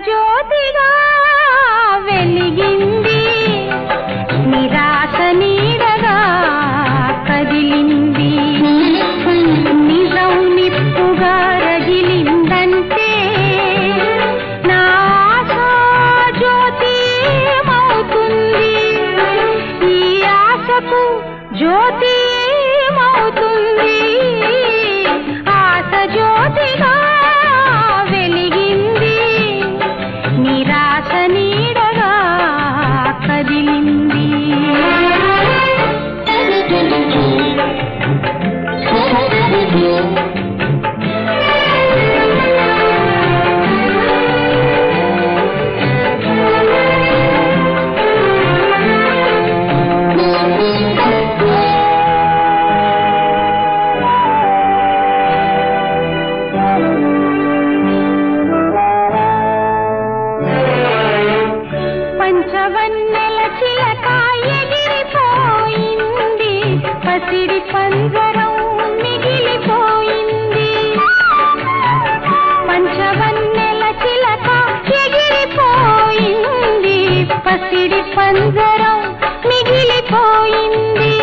జ్యోతిగా వెలిగింది నిరాశ నీడగా కదిలింది నిజం నిప్పుగా రగిలిందంటే నా ఆశ జ్యోతి ఏమవుతుంది ఈ ఆశకు జ్యోతి ఏమవుతుంది ఆశ జ్యోతిగా వెలిగింది నిరాశ నీడగా కదిలింది పంచవన్నెల చిలక ఎగిరిపోయింది పసిడి పంజరం మిగిలిపోయింది పంచవన్నెల చిలక ఎగిరిపోయింది పసిడి పంజరం మిగిలిపోయింది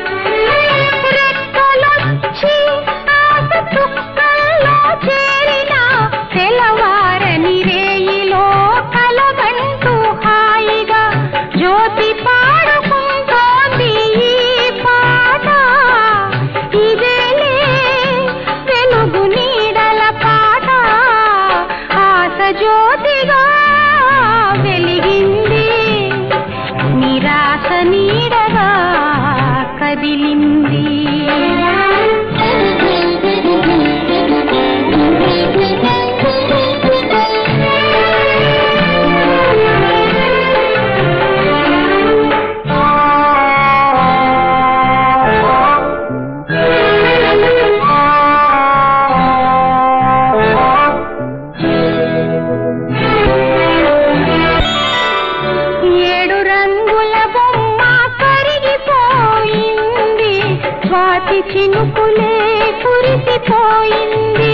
రెక్కలొచ్చి ఆశ చుక్కల్లో చేరిన తెల్లవారని రేయిలో కలగంటూ హాయిగా జ్యోతి పాడుకుంటోంది ఈ పాట ఇదేలే వెలుగు నీడల పాట ఆశ జ్యోతిగా వెలిగింది నిరాశ నీడగా కదిలింది ఏడు రంగుల బొమ్మ కరిగిపోయింది స్వాతి చినుకులే కురిసిపోయింది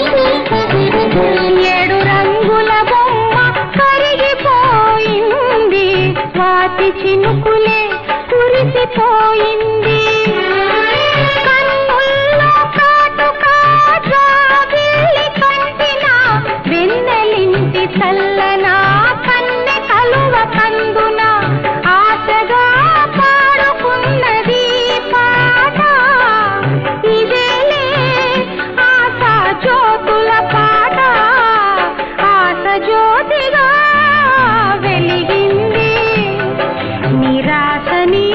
ఏడు రంగుల బొమ్మ కరిగిపోయింది స్వాతి చినుకులే కురిసిపోయింది కన్నుల్లో కాటుక జాబిల్లి కంటిన వెన్నెలింటి చల్లన కన్నె కలువ కందున ఆశగా పాడుకున్నది పాట ఇదేలే ఆశ జ్యోతుల పాట ఆశ జ్యోతిగా వెలిగింది నిరాశ నీ